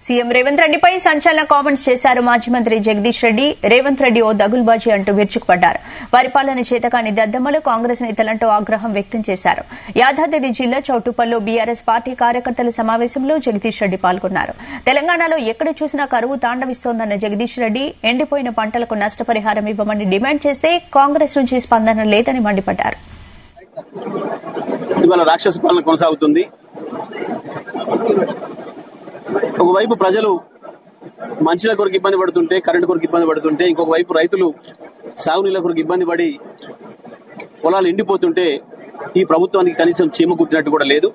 CM Revanth రెడ్డిపై సంచలన comments చేశారు మాజీ మంత్రి జగదీష్ రెడ్డి రేవంత్ రెడ్డి ఓ దగుల్బాజీ అంటూ విరుచుకుపడ్డారు వారి పాలన చేతకాని దద్దమ్మలు కాంగ్రెస్ నేతలంటూ ఆగ్రహం వ్యక్తం చేశారు యాదాద్రి జిల్లా చౌటుప్పల్లో బీఆర్ఎస్ పార్టీ కార్యకర్తల సమావేశంలో జగదీష్ రెడ్డి పాల్గొన్నారు తెలంగాణలో ఎక్కడ చూసినా కరువు తాండవిస్తోందన్న జగదీష్ రెడ్డి ఎండిపోయిన పంటలకు నష్టపరిహారం ఇవ్వమని డిమాండ్ చేస్తే కాంగ్రెస్ నుంచి స్పందన లేదని మండిపడ్డారు ఇవాళ రాక్షస పాలన కొనసాగుతుంది ఒకవైపు ప్రజలు మంచిల కొరకు ఇబ్బంది పడుతుంటే కరెంటు కొరకు ఇబ్బంది పడుతుంటే ఇంకొక వైపు రైతులు సాగునీళ్ళ కొరకు ఇబ్బంది పడి పొలాలు ఎండిపోతుంటే ఈ ప్రభుత్వానికి కనీసం చీమ కుట్టినట్టు కూడా లేదు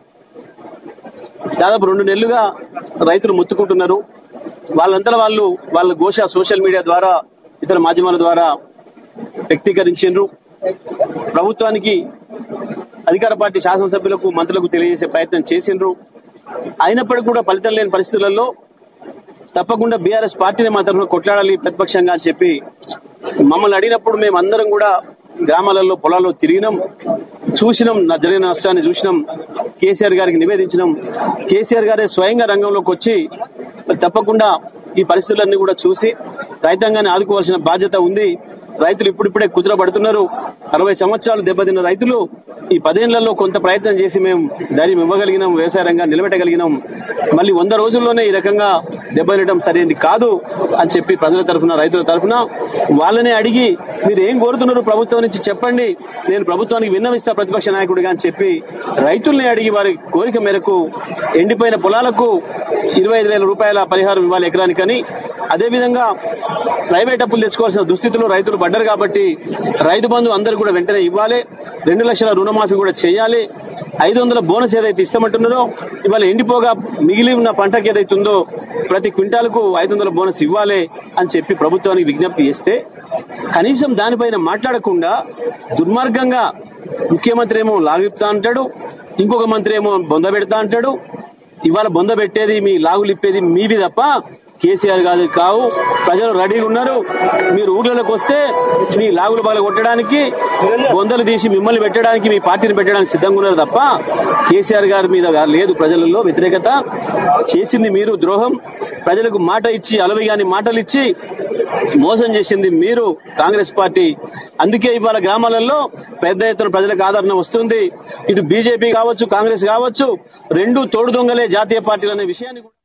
దాదాపు రెండు నెలలుగా రైతులు మొత్తుకుంటున్నారు వాళ్ళంతా వాళ్ళు వాళ్ళ ఘోష సోషల్ మీడియా ద్వారా ఇతర మాధ్యమాల ద్వారా వ్యక్తీకరించారు ప్రభుత్వానికి అధికార పార్టీ శాసనసభ్యులకు మంత్రులకు తెలియజేసే ప్రయత్నం చేసిండ్రు అయినప్పటికీ కూడా ఫలితం లేని పరిస్థితులలో తప్పకుండా బీఆర్ఎస్ పార్టీని మా తరఫున కొట్లాడాలి ప్రతిపక్షంగా అని చెప్పి మమ్మల్ని అడిగినప్పుడు మేము అందరం కూడా గ్రామాలలో పొలాల్లో తిరిగినాం చూసినాం నా జరిగిన నష్టాన్ని చూసినాం కేసీఆర్ గారికి నివేదించినాం కేసీఆర్ గారే స్వయంగా రంగంలోకి వచ్చి మరి తప్పకుండా ఈ పరిస్థితులన్నీ కూడా చూసి రైతాంగాన్ని ఆదుకోవాల్సిన బాధ్యత ఉంది రైతులు ఇప్పుడిప్పుడే కుదురబడుతున్నారు అరవై సంవత్సరాలు దెబ్బతిన్న రైతులు ఈ పదేళ్లలో కొంత ప్రయత్నం చేసి మేము ధైర్యం ఇవ్వగలిగినాం వ్యవసాయ రంగాన్ని నిలబెట్టగలిగినాం మళ్ళీ వంద రోజుల్లోనే ఈ రకంగా దెబ్బతినడం సరైనది కాదు అని చెప్పి ప్రజల తరఫున రైతుల తరఫున వాళ్ళనే అడిగి మీరు ఏం కోరుతున్నారు ప్రభుత్వం నుంచి చెప్పండి నేను ప్రభుత్వానికి విన్నవిస్తా ప్రతిపక్ష నాయకుడిగా అని చెప్పి రైతుల్ని అడిగి వారి కోరిక మేరకు ఎండిపోయిన పొలాలకు ఇరవై ఐదు వేల రూపాయల పరిహారం ఇవ్వాలి ఎకరానికని అదేవిధంగా ప్రైవేట్ అప్పులు తెచ్చుకోవాల్సిన దుస్థితిలో రైతులు పడ్డారు కాబట్టి రైతు బంధు అందరు కూడా వెంటనే ఇవ్వాలి రెండు లక్షల రుణమాఫీ కూడా చేయాలి ఐదు వందల బోనస్ ఏదైతే ఇస్తామంటున్నారో ఇవాళ ఎండిపోగా మిగిలి ఉన్న పంటకి ఏదైతే ఉందో ప్రతి క్వింటాలకు ఐదు వందల బోనస్ ఇవ్వాలి అని చెప్పి ప్రభుత్వానికి విజ్ఞప్తి చేస్తే కనీసం దానిపైన మాట్లాడకుండా దుర్మార్గంగా ముఖ్యమంత్రి ఏమో లాగిప్తా అంటాడు ఇంకొక మంత్రి ఏమో బొంద పెడతా అంటాడు ఇవాళ బొంద పెట్టేది మీ లాగులు ఇప్పేది మీవి తప్ప కేసీఆర్ కాదు కావు ప్రజలు రెడీగా ఉన్నారు మీరు ఊర్లలోకి వస్తే మీ లాగులు బాగా కొట్టడానికి బొందలు తీసి మిమ్మల్ని పెట్టడానికి మీ పార్టీని పెట్టడానికి సిద్ధంగా ఉన్నారు తప్ప కేసీఆర్ గారి మీద లేదు ప్రజలలో వ్యతిరేకత చేసింది మీరు ద్రోహం ప్రజలకు మాట ఇచ్చి అలవిగాని మాటలు ఇచ్చి మోసం చేసింది మీరు కాంగ్రెస్ పార్టీ అందుకే ఇవాళ గ్రామాలలో పెద్ద ఎత్తున ప్రజలకు ఆదరణ వస్తుంది ఇటు బీజేపీ కావచ్చు కాంగ్రెస్ కావచ్చు రెండు తోడు దొంగలే జాతీయ పార్టీలు అనే విషయాన్ని కూడా